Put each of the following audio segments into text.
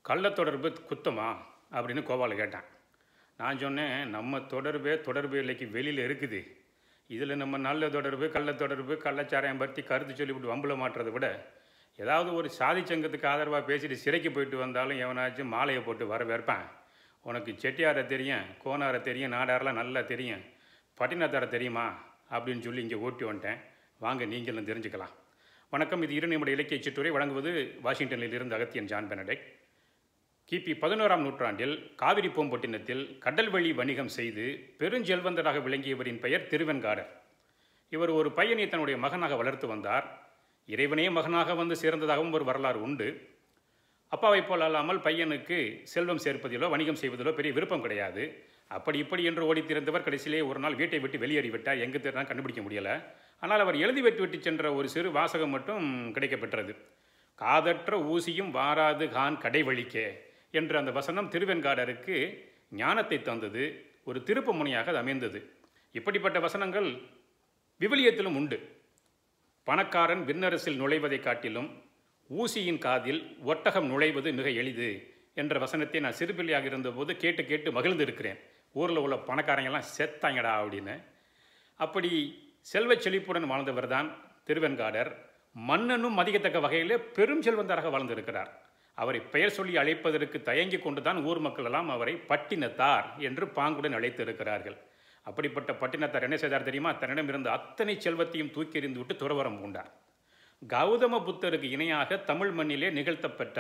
கள்ள தொடர்பு குத்தமா அப்படின்னு கோபால கேட்டான் நான் சொன்னேன் நம்ம தொடர்பே தொடர்பு இல்லைக்கு வெளியில் இருக்குது இதில் நம்ம நல்ல தொடர்பு கள்ள தொடர்பு கள்ளச்சாராயம் பற்றி கருத்து சொல்லிவிட்டு வம்புல மாட்டுறதை விட ஏதாவது ஒரு சாதி சங்கத்துக்கு ஆதரவாக பேசிட்டு சிறைக்கு போயிட்டு வந்தாலும் எவனாச்சும் மாலையை போட்டு வரவேற்பான் உனக்கு செட்டியாரை தெரியும் கோனாரை தெரியும் நாடாரெல்லாம் நல்லா தெரியும் பட்டினத்தாரை தெரியுமா அப்படின்னு சொல்லி இங்கே ஓட்டி வந்துட்டேன் வாங்க நீங்களும் தெரிஞ்சுக்கலாம் வணக்கம் இது இரு நிமிட இலக்கிய சிற்றுரை வழங்குவது வாஷிங்டனில் இருந்து அகத்தியன் ஜான் பெனடெக்ட் கிபி பதினோராம் நூற்றாண்டில் காவிரி பூம்பட்டினத்தில் கடல்வழி வணிகம் செய்து பெருஞ்செல்வந்தராக விளங்கியவரின் பெயர் திருவெண்காடர் இவர் ஒரு பையனை தன்னுடைய மகனாக வளர்த்து வந்தார் இறைவனே மகனாக வந்து சேர்ந்ததாகவும் ஒரு வரலாறு உண்டு அப்பாவைப் போல் அல்லாமல் பையனுக்கு செல்வம் சேர்ப்பதிலோ வணிகம் செய்வதிலோ பெரிய விருப்பம் கிடையாது அப்படி இப்படி என்று ஓடித் திறந்தவர் கடைசியிலே ஒரு நாள் வீட்டை விட்டு வெளியேறிவிட்டார் எங்கு தேடினா கண்டுபிடிக்க முடியலை ஆனால் அவர் எழுதி விட்டு விட்டு சென்ற ஒரு சிறு வாசகம் மட்டும் கிடைக்கப்பெற்றது காதற்ற ஊசியும் வாராது கான் கடைவழிக்கே என்ற அந்த வசனம் திருவெண்காடருக்கு ஞானத்தை தந்தது ஒரு திருப்பு முனையாக அது அமைந்தது இப்படிப்பட்ட வசனங்கள் விவிலியத்திலும் உண்டு பணக்காரன் விண்ணரசில் நுழைவதை காட்டிலும் ஊசியின் காதில் ஒட்டகம் நுழைவது மிக எளிது என்ற வசனத்தை நான் சிறுபிள்ளையாக இருந்தபோது கேட்டு கேட்டு மகிழ்ந்திருக்கிறேன் ஊரில் உள்ள பணக்காரங்கெல்லாம் செத்தாங்கடா அப்படின்னு அப்படி செல்வச் செழிப்புடன் வாழ்ந்தவர் தான் திருவெண்காடர் மன்னனும் மதிக்கத்தக்க வகையில் பெரும் செல்வந்தராக வாழ்ந்திருக்கிறார் அவரை பெயர் சொல்லி அழைப்பதற்கு தயங்கி கொண்டுதான் ஊர் மக்கள் எல்லாம் அவரை பட்டினத்தார் என்று பாங்குடன் அழைத்திருக்கிறார்கள் அப்படிப்பட்ட பட்டினத்தார் என்ன செய்தார் தெரியுமா தன்னிடம் இருந்த அத்தனை செல்வத்தையும் தூக்கி எறிந்து விட்டு துறவரம் பூண்டார் கௌதம புத்தருக்கு இணையாக தமிழ் மண்ணிலே நிகழ்த்தப்பட்ட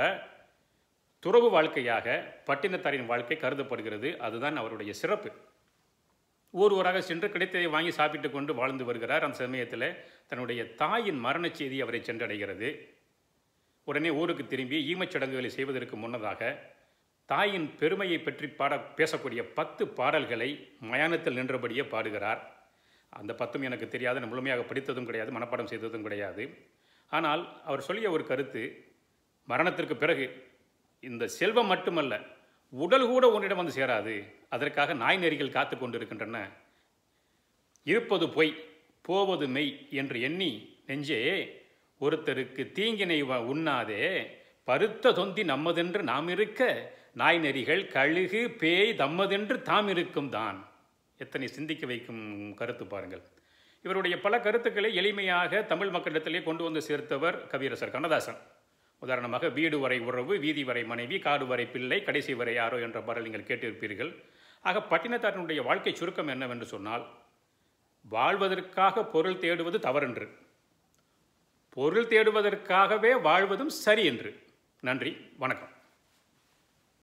துறவு வாழ்க்கையாக பட்டினத்தாரின் வாழ்க்கை கருதப்படுகிறது அதுதான் அவருடைய சிறப்பு ஊர் ஊராக சென்று கிடைத்ததை வாங்கி சாப்பிட்டு கொண்டு வாழ்ந்து வருகிறார் அந்த சமயத்தில் தன்னுடைய தாயின் மரணச் செய்தி அவரை சென்றடைகிறது உடனே ஊருக்கு திரும்பி ஈமச் சடங்குகளை செய்வதற்கு முன்னதாக தாயின் பெருமையை பற்றி பாட பேசக்கூடிய பத்து பாடல்களை மயானத்தில் நின்றபடியே பாடுகிறார் அந்த பத்தும் எனக்கு தெரியாது நான் முழுமையாக படித்ததும் கிடையாது மனப்பாடம் செய்ததும் கிடையாது ஆனால் அவர் சொல்லிய ஒரு கருத்து மரணத்திற்கு பிறகு இந்த செல்வம் மட்டுமல்ல உடல் கூட உன்னிடம் வந்து சேராது அதற்காக நாய் நெறிகள் காத்து கொண்டிருக்கின்றன இருப்பது பொய் போவது மெய் என்று எண்ணி நெஞ்சே ஒருத்தருக்கு தீங்கினை வ- உண்ணாதே பருத்த தொந்தி நம்மதென்று நாம் இருக்க நாய் நெறிகள் கழுகு பேய் தம்மதென்று தாம் இருக்கும் தான் எத்தனை சிந்திக்க வைக்கும் கருத்து பாருங்கள் இவருடைய பல கருத்துக்களை எளிமையாக தமிழ் மக்களிடத்திலே கொண்டு வந்து சேர்த்தவர் கவியரசர் கண்ணதாசன் உதாரணமாக வீடு வரை உறவு வீதி வரை மனைவி காடு வரை பிள்ளை கடைசி வரை யாரோ என்ற பாடல் நீங்கள் கேட்டிருப்பீர்கள் ஆக பட்டினத்தாரனுடைய வாழ்க்கை சுருக்கம் என்னவென்று சொன்னால் வாழ்வதற்காக பொருள் தேடுவது தவறென்று பொருள் தேடுவதற்காகவே வாழ்வதும் சரி என்று நன்றி வணக்கம்